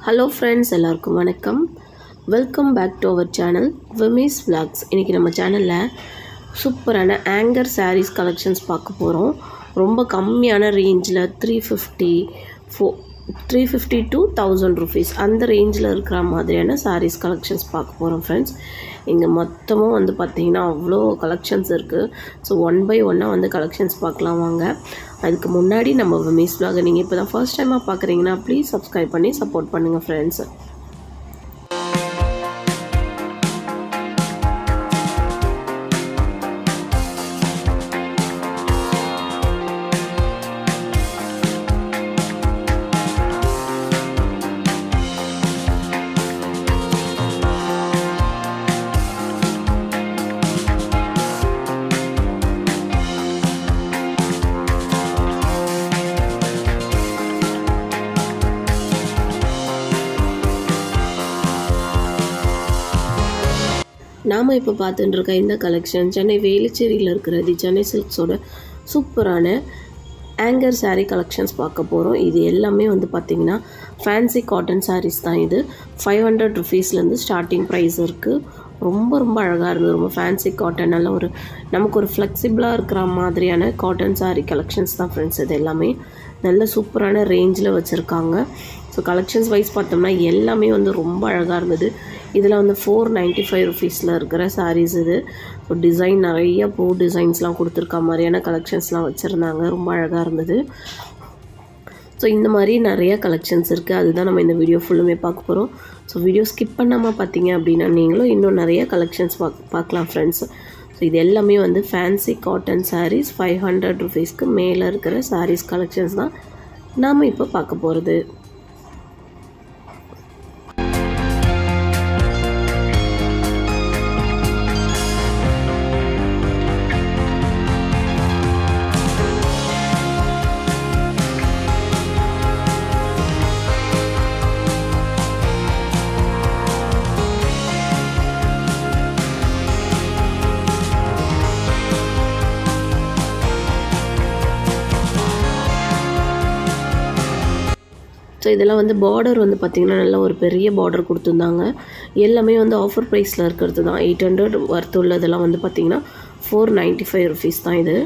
hello friends எல்லாருக்கும் வணக்கம் welcome back to our channel விமிஸ் vlogs இன்றைக்கி நம்ம சேனலில் சூப்பரான ஆங்கர் sarees கலெக்ஷன்ஸ் பார்க்க போகிறோம் ரொம்ப கம்மியான ரேஞ்சில் three fifty four three fifty to thousand rupees அந்த ரேஞ்சில் இருக்கிற மாதிரியான sarees கலெக்ஷன்ஸ் பார்க்க போகிறோம் ஃப்ரெண்ட்ஸ் இங்கே மொத்தமும் வந்து பார்த்திங்கன்னா அவ்வளோ கலெக்ஷன்ஸ் இருக்குது ஸோ ஒன் பை ஒன்னாக வந்து கலெக்ஷன்ஸ் பார்க்கலாம் வாங்க அதுக்கு முன்னாடி நம்ம விமிஸ் vlog நீங்கள் இப்போ தான் ஃபர்ஸ்ட் டைமாக பார்க்குறீங்கன்னா ப்ளீஸ் சப்ஸ்கிரைப் பண்ணி சப்போர்ட் பண்ணுங்கள் ஃப்ரெண்ட்ஸ் நாம் இப்போ பார்த்துட்டு இருக்க இந்த கலெக்ஷன் சென்னை வேலுச்சேரியில் இருக்கிற தி சென்னை சில்க்ஸோட சூப்பரான ஆங்கர் saree கலெக்ஷன்ஸ் பார்க்க போகிறோம் இது எல்லாமே வந்து பார்த்திங்கன்னா ஃபேன்சி காட்டன் sarees தான் இது ஃபைவ் ஹண்ட்ரட் ருபீஸ்லேருந்து ஸ்டார்டிங் ப்ரைஸ் இருக்குது ரொம்ப ரொம்ப அழகாக இருந்தது ரொம்ப ஃபேன்சி காட்டன் நல்ல ஒரு நமக்கு ஒரு ஃப்ளெக்சிபிளாக இருக்கிற மாதிரியான காட்டன் saree கலெக்ஷன்ஸ் தான் ஃப்ரெண்ட்ஸ் இது எல்லாமே நல்ல சூப்பரான ரேஞ்சில் வச்சுருக்காங்க ஸோ கலெக்ஷன்ஸ் வைஸ் பார்த்தோம்னா எல்லாமே வந்து ரொம்ப அழகாக இருந்தது இதில் வந்து ஃபோர் நைன்ட்டி ஃபைவ் ருபீஸில் இருக்கிற சாரீஸ் இது ஸோ டிசைன் நிறைய பூ டிசைன்ஸ்லாம் கொடுத்துருக்க மாதிரியான கலெக்ஷன்ஸ்லாம் வச்சுருந்தாங்க ரொம்ப அழகாக இருந்தது ஸோ இந்த மாதிரி நிறைய கலெக்ஷன்ஸ் இருக்குது அதுதான் நம்ம இந்த வீடியோ ஃபுல்லுமே பார்க்க போகிறோம் ஸோ வீடியோ ஸ்கிப் பண்ணாமல் பார்த்தீங்க அப்படின்னா நீங்களும் இன்னும் நிறைய கலெக்ஷன்ஸ் பாக் பார்க்கலாம் ஃப்ரெண்ட்ஸ் ஸோ இது எல்லாமே வந்து fancy cotton sarees five hundred ருபீஸ்க்கு மேலே இருக்கிற sarees கலெக்ஷன்ஸ் தான் நாம் இப்போ பார்க்க போகிறது ஸோ இதெல்லாம் வந்து பார்டர் வந்து பார்த்திங்கன்னா நல்ல ஒரு பெரிய பார்டர் கொடுத்துருந்தாங்க எல்லாமே வந்து ஆஃபர் ப்ரைஸில் இருக்கிறது தான் எயிட் ஹண்ட்ரட் ஒர்த் உள்ளதெல்லாம் வந்து பார்த்திங்கன்னா ஃபோர் நைன்ட்டி ஃபைவ் ருபீஸ் தான் இது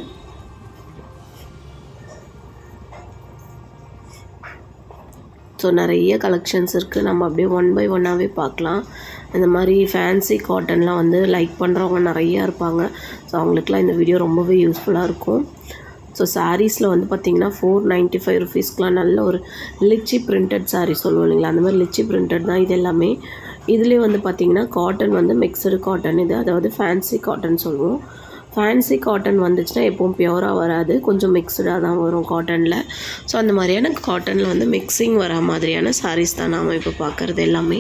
ஸோ நிறைய கலெக்ஷன்ஸ் இருக்குது நம்ம அப்படியே ஒன் பை ஒன்னாகவே பார்க்கலாம் இந்த மாதிரி ஃபேன்சி காட்டன்லாம் வந்து லைக் பண்ணுறவங்க நிறையா இருப்பாங்க ஸோ அவங்களுக்குலாம் இந்த வீடியோ ரொம்பவே யூஸ்ஃபுல்லாக இருக்கும் ஸோ சாரீஸில் வந்து பார்த்திங்கன்னா ஃபோர் நைன்ட்டி ஃபைவ் ருபீஸ்க்குலாம் நல்ல ஒரு லிச்சி பிரிண்டட் சாரீ சொல்லுவோம் இல்லைங்களா அந்த மாதிரி லிச்சி பிரிண்டட் தான் இது எல்லாமே இதுலேயே வந்து பார்த்திங்கன்னா காட்டன் வந்து மிக்சடு காட்டன் இது அதாவது ஃபேன்சி காட்டன் சொல்லுவோம் ஃபேன்சி காட்டன் வந்துச்சுன்னா எப்பவும் பியூராக வராது கொஞ்சம் மிக்சடாக தான் வரும் காட்டனில் ஸோ அந்த மாதிரியான காட்டனில் வந்து மிக்சிங் வர மாதிரியான சாரீஸ் தான் நாம் இப்போ பார்க்குறது எல்லாமே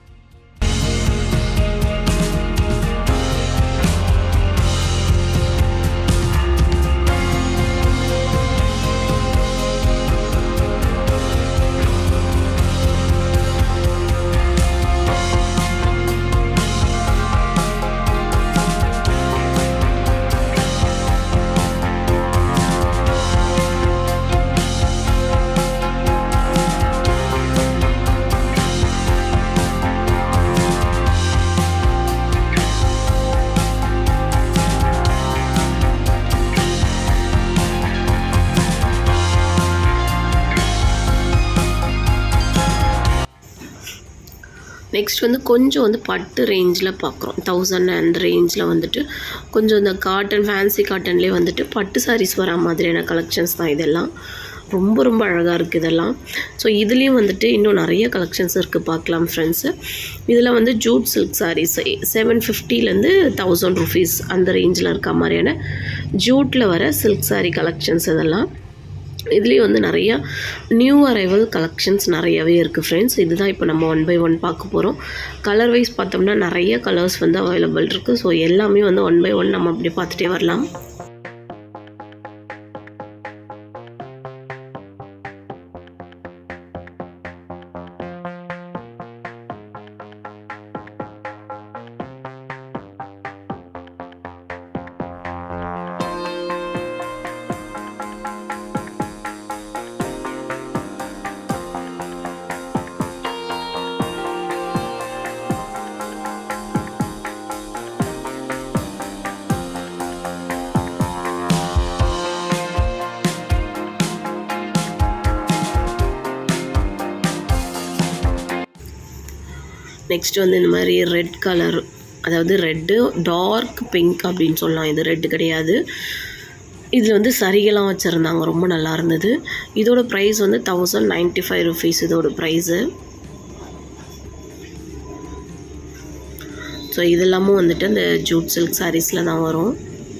நெக்ஸ்ட் வந்து கொஞ்சம் வந்து பட்டு ரேஞ்சில் பார்க்குறோம் தௌசண்ட் அந்த ரேஞ்சில் வந்துட்டு கொஞ்சம் இந்த காட்டன் ஃபேன்சி காட்டன்லேயே வந்துட்டு பட்டு சாரீஸ் வரா மாதிரியான கலெக்ஷன்ஸ் தான் இதெல்லாம் ரொம்ப ரொம்ப அழகாக இருக்குது இதெல்லாம் ஸோ இதுலேயும் வந்துட்டு இன்னும் நிறைய கலெக்ஷன்ஸ் இருக்குது பார்க்கலாம் ஃப்ரெண்ட்ஸு இதில் வந்து ஜூட் சில்க் சாரீஸ் செவன் ஃபிஃப்டிலேருந்து தௌசண்ட் ருபீஸ் அந்த ரேஞ்சில் இருக்க மாதிரியான ஜூட்டில் வர சில்க் சாரீ கலெக்ஷன்ஸ் இதெல்லாம் இதுலேயும் வந்து நிறையா நியூ அரைவல் கலெக்ஷன்ஸ் நிறையவே இருக்குது ஃப்ரெண்ட்ஸ் இதுதான் இப்போ நம்ம ஒன் பை ஒன் பார்க்க போகிறோம் கலர் வைஸ் பார்த்தோம்னா நிறைய கலர்ஸ் வந்து அவைலபிள் இருக்குது ஸோ எல்லாமே வந்து ஒன் பை ஒன் நம்ம அப்படி பார்த்துட்டே வரலாம் நெக்ஸ்ட் வந்து இந்த மாதிரி ரெட் கலர் அதாவது ரெட்டு டார்க் பிங்க் அப்படின்னு சொல்லலாம் இது ரெட்டு கிடையாது இதில் வந்து சரிகெல்லாம் வச்சுருந்தாங்க ரொம்ப நல்லா இருந்தது இதோட ப்ரைஸ் வந்து தௌசண்ட் நைன்ட்டி ஃபைவ் ருபீஸ் இதோட ப்ரைஸு ஸோ இதெல்லாமும் வந்துட்டு அந்த ஜூட் சில்க் சாரீஸில் தான் வரும்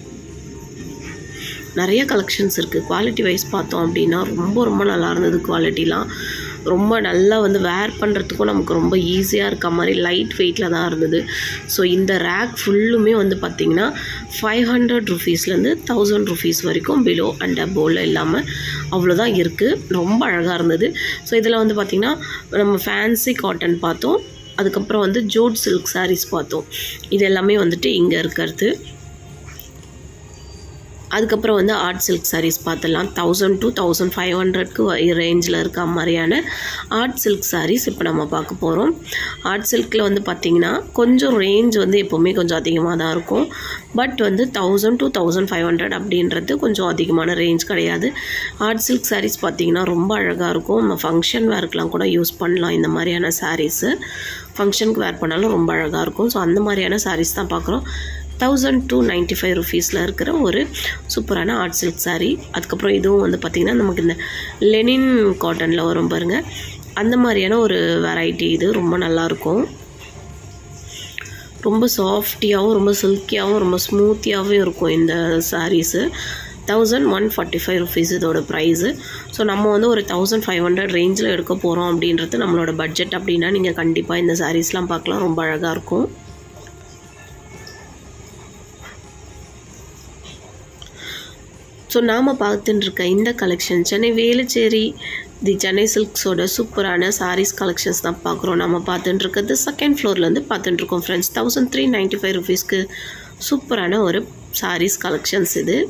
நிறைய கலெக்ஷன்ஸ் இருக்குது குவாலிட்டி வைஸ் பார்த்தோம் அப்படின்னா ரொம்ப ரொம்ப நல்லா இருந்தது குவாலிட்டிலாம் ரொம்ப நல்லா வந்து வேர் பண்ணுறதுக்கும் நமக்கு ரொம்ப ஈஸியாக இருக்க மாதிரி லைட் வெயிட்டில் தான் இருந்தது ஸோ இந்த ரேக் ஃபுல்லுமே வந்து பார்த்திங்கன்னா ஃபைவ் ஹண்ட்ரட் ருபீஸ்லேருந்து தௌசண்ட் ருபீஸ் வரைக்கும் பிலோ அண்ட் அபோவில் இல்லாமல் அவ்வளோதான் இருக்குது ரொம்ப அழகாக இருந்தது ஸோ இதில் வந்து பார்த்திங்கன்னா நம்ம ஃபேன்சி காட்டன் பார்த்தோம் அதுக்கப்புறம் வந்து ஜூட் சில்க் சாரீஸ் பார்த்தோம் இது எல்லாமே வந்துட்டு இங்கே இருக்கிறது அதுக்கப்புறம் வந்து ஆர்ட் சில்க் சாரீஸ் பார்த்துடலாம் தௌசண்ட் டு தௌசண்ட் ஃபைவ் ஹண்ட்ரட்க்கு ரேஞ்சில் இருக்க மாதிரியான ஆர்ட் சில்க் சாரீஸ் இப்போ நம்ம பார்க்க போகிறோம் ஆர்ட் சில்கில் வந்து பார்த்திங்கன்னா கொஞ்சம் ரேஞ்ச் வந்து எப்போவுமே கொஞ்சம் அதிகமாக தான் இருக்கும் பட் வந்து thousand two thousand five hundred அப்படின்றது கொஞ்சம் அதிகமான ரேஞ்ச் கிடையாது ஆர்ட் சில்க் சாரீஸ் பார்த்திங்கன்னா ரொம்ப அழகாக இருக்கும் நம்ம ஃபங்க்ஷன் வேர்க்கெலாம் கூட யூஸ் பண்ணலாம் இந்த மாதிரியான சாரீஸு ஃபங்க்ஷனுக்கு வேர் பண்ணாலும் ரொம்ப அழகாக இருக்கும் ஸோ அந்த மாதிரியான சாரீஸ் தான் பார்க்குறோம் தௌசண்ட் டூ நைன்ட்டி ஃபைவ் ருபீஸில் இருக்கிற ஒரு சூப்பரான ஆர்ட் சில்க் saree அதுக்கப்புறம் இதுவும் வந்து பார்த்திங்கன்னா நமக்கு இந்த லெனின் காட்டனில் வரும் பாருங்கள் அந்த மாதிரியான ஒரு வெரைட்டி இது ரொம்ப நல்லாயிருக்கும் ரொம்ப சாஃப்டியாகவும் ரொம்ப சில்கியாகவும் ரொம்ப ஸ்மூத்தியாகவும் இருக்கும் இந்த sarees thousand one forty five rupees இதோட ப்ரைஸு ஸோ நம்ம வந்து ஒரு தௌசண்ட் ஃபைவ் ஹண்ட்ரட் ரேஞ்சில் எடுக்க போகிறோம் அப்படின்றது நம்மளோட பட்ஜெட் அப்படின்னா நீங்கள் கண்டிப்பாக இந்த சாரீஸ்லாம் பார்க்கலாம் ரொம்ப அழகாக இருக்கும் ஸோ நாம் பார்த்துட்டு இருக்க இந்த கலெக்ஷன் சென்னை வேலுச்சேரி தி சென்னை சில்க்ஸோட சூப்பரான சாரீஸ் கலெக்ஷன்ஸ் தான் பார்க்குறோம் நம்ம பார்த்துட்டு இருக்கிறது செகண்ட் ஃப்ளோர்லேருந்து பார்த்துட்டு இருக்கோம் friends thousand three ninety five ருபீஸ்க்கு சூப்பரான ஒரு சாரீஸ் கலெக்ஷன்ஸ் இது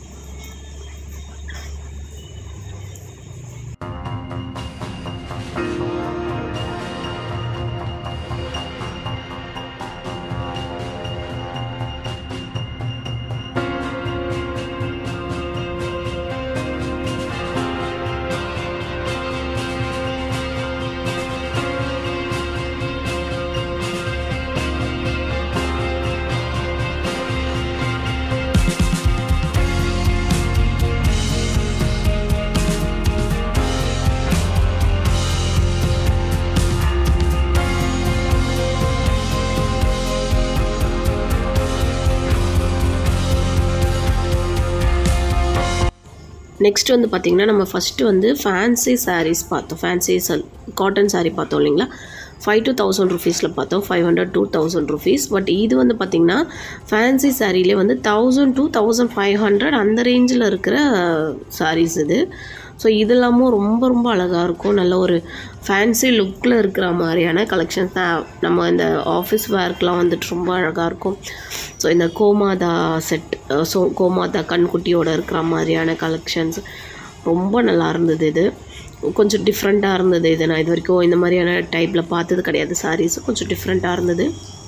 நெக்ஸ்ட் வந்து பார்த்திங்கன்னா நம்ம ஃபஸ்ட்டு வந்து ஃபேன்சி sarees பார்த்தோம் ஃபேன்சி சல் காட்டன் saree பார்த்தோம் இல்லைங்களா ஃபைவ் to தௌசண்ட் ருபீஸில் பார்த்தோம் five hundred to thousand rupees but இது வந்து பார்த்திங்கன்னா ஃபேன்சி சாரிலே வந்து thousand two thousand five hundred அந்த ரேஞ்சில் இருக்கிற sarees இது ஸோ இதெல்லாமும் ரொம்ப ரொம்ப அழகாக இருக்கும் நல்ல ஒரு ஃபேன்சி லுக்கில் இருக்கிற மாதிரியான கலெக்ஷன்ஸ் தான் நம்ம இந்த ஆஃபீஸ் வேர்க்கெலாம் வந்துட்டு ரொம்ப அழகாக இருக்கும் ஸோ இந்த கோமாதா செட் ஸோ கோமாதா கண்குட்டியோட இருக்கிற மாதிரியான கலெக்ஷன்ஸ் ரொம்ப நல்லா இருந்தது இது கொஞ்சம் டிஃப்ரெண்ட்டாக இருந்தது இது நான் இது வரைக்கும் இந்த மாதிரியான டைப்பில் பார்த்தது கிடையாது சாரீஸ் கொஞ்சம் டிஃப்ரெண்ட்டாக இருந்தது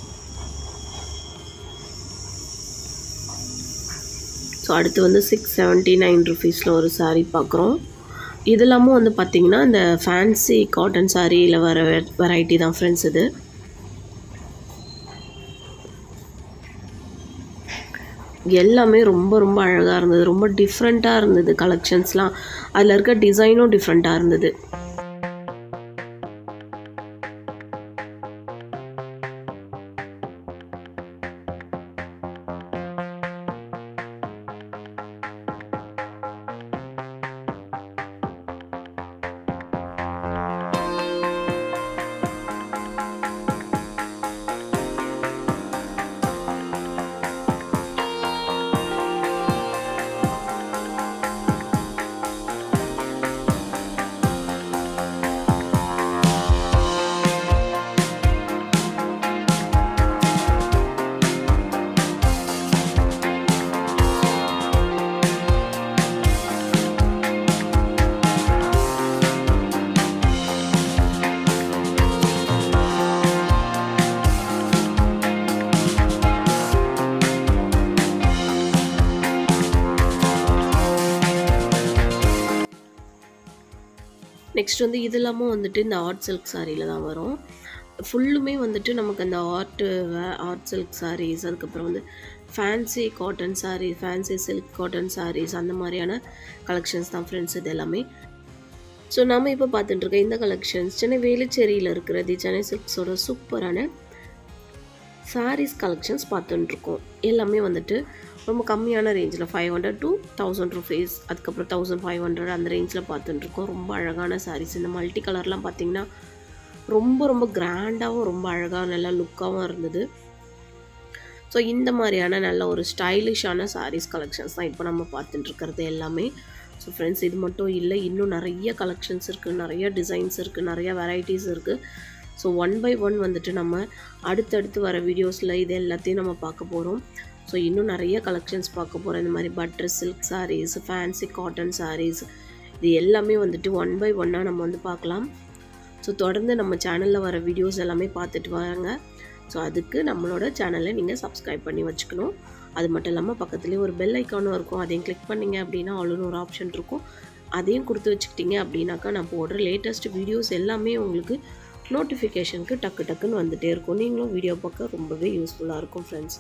ஸோ அடுத்து வந்து சிக்ஸ் செவன்ட்டி நைன் ருபீஸில் ஒரு saree பார்க்குறோம் இதெல்லாமும் வந்து பார்த்திங்கன்னா இந்த ஃபேன்சி காட்டன் சாரியில் வர வெரைட்டி தான் ஃப்ரெண்ட்ஸ் இது எல்லாமே ரொம்ப ரொம்ப அழகாக இருந்தது ரொம்ப டிஃப்ரெண்ட்டாக இருந்தது கலெக்ஷன்ஸ்லாம் அதில் இருக்க டிசைனும் டிஃப்ரெண்ட்டாக இருந்தது நெக்ஸ்ட் வந்து இது இல்லாமல் வந்துட்டு இந்த ஆர்ட் சில்க் சாரியில் தான் வரும் ஃபுல்லுமே வந்துட்டு நமக்கு அந்த ஆர்ட் ஆர்ட் சில்க் சாரீஸ் அதுக்கப்புறம் வந்து fancy cotton saree fancy silk cotton sarees அந்த மாதிரியான கலெக்ஷன்ஸ் தான் ஃப்ரெண்ட்ஸ் இது எல்லாமே ஸோ நம்ம இப்போ பார்த்துட்டு இருக்க இந்த கலெக்ஷன்ஸ் சென்னை வேலுச்சேரியில் இருக்கிற தி சென்னை சில்க்ஸோட சூப்பரான சாரீஸ் கலெக்ஷன்ஸ் பார்த்துட்டுருக்கோம் எல்லாமே வந்துட்டு ரொம்ப கம்மியான ரேஞ்சில் five hundred to thousand rupees அதுக்கப்புறம் தௌசண்ட் ஃபைவ் ஹண்ட்ரட் அந்த ரேஞ்சில் பார்த்துட்டுருக்கோம் ரொம்ப அழகான சாரீஸ் இந்த மல்டி கலர்லாம் பார்த்தீங்கன்னா ரொம்ப ரொம்ப கிராண்டாகவும் ரொம்ப அழகாக நல்லா லுக்காகவும் இருந்தது ஸோ இந்த மாதிரியான நல்ல ஒரு ஸ்டைலிஷான சாரீஸ் கலெக்ஷன்ஸ் தான் இப்போ நம்ம பார்த்துட்டு இருக்கிறது எல்லாமே ஸோ ஃப்ரெண்ட்ஸ் இது மட்டும் இல்லை இன்னும் நிறைய கலெக்ஷன்ஸ் இருக்குது நிறைய டிசைன்ஸ் இருக்குது நிறைய வெரைட்டிஸ் இருக்குது ஸோ ஒன் பை ஒன் வந்துட்டு நம்ம அடுத்தடுத்து வர வீடியோஸில் இது எல்லாத்தையும் நம்ம பார்க்க போகிறோம் ஸோ இன்னும் நிறைய கலெக்ஷன்ஸ் பார்க்க போகிறோம் இந்த மாதிரி butter silk sarees fancy cotton sarees இது எல்லாமே வந்துட்டு ஒன் பை ஒன்னாக நம்ம வந்து பார்க்கலாம் ஸோ தொடர்ந்து நம்ம சேனலில் வர வீடியோஸ் எல்லாமே பார்த்துட்டு வாங்க ஸோ அதுக்கு நம்மளோட சேனலை நீங்கள் சப்ஸ்கிரைப் பண்ணி வச்சுக்கணும் அது மட்டும் இல்லாமல் பக்கத்துலேயே ஒரு பெல் ஐக்கானும் இருக்கும் அதையும் கிளிக் பண்ணிங்க அப்படின்னா ஆல்னு ஒரு ஆப்ஷன் இருக்கும் அதையும் கொடுத்து வச்சுக்கிட்டிங்க அப்படின்னாக்கா நான் போடுற லேட்டஸ்ட் வீடியோஸ் எல்லாமே உங்களுக்கு நோட்டிஃபிகேஷனுக்கு டக்கு டக்குன்னு வந்துகிட்டே இருக்கும் நீங்களும் வீடியோ பார்க்க ரொம்பவே யூஸ்ஃபுல்லாக இருக்கும் ஃப்ரெண்ட்ஸ்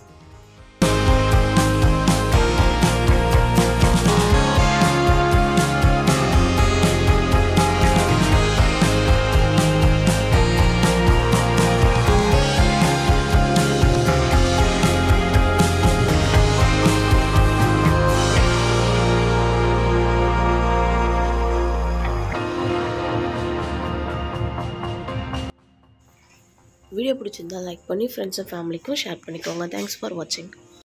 வீடியோ பிடிச்சிருந்தா லைக் பண்ணி ஃப்ரெண்ட்ஸ் அண்ட் ஃபேமிலிக்கும் ஷேர் பண்ணிக்கோங்க தேங்க்ஸ் ஃபார் வாட்சிங்